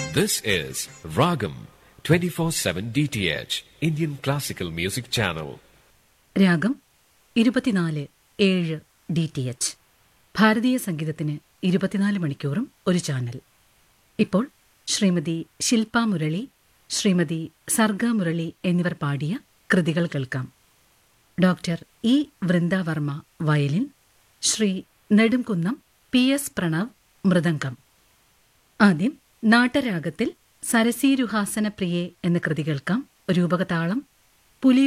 This is Ragam 24/7 DTH Indian Classical Music Channel. രാഗം ഇരുപത്തിനാല് ഏഴ് ഡി ടി എച്ച് ഭാരതീയ സംഗീതത്തിന് ഇരുപത്തിനാല് മണിക്കൂറും ഒരു ചാനൽ ഇപ്പോൾ ശ്രീമതി ശില്പ മുരളി ശ്രീമതി സർഗ മുരളി എന്നിവർ പാടിയ കൃതികൾ കേൾക്കാം doctor E Vrinda Varma violin Shri Nedumkunnam P S Pranav mridangam ആദ്യം നാട്ടരാഗത്തിൽ സരസീരുഹാസന പ്രിയെ എന്ന കൃതി കേൾക്കാം രൂപകതാളം പുലി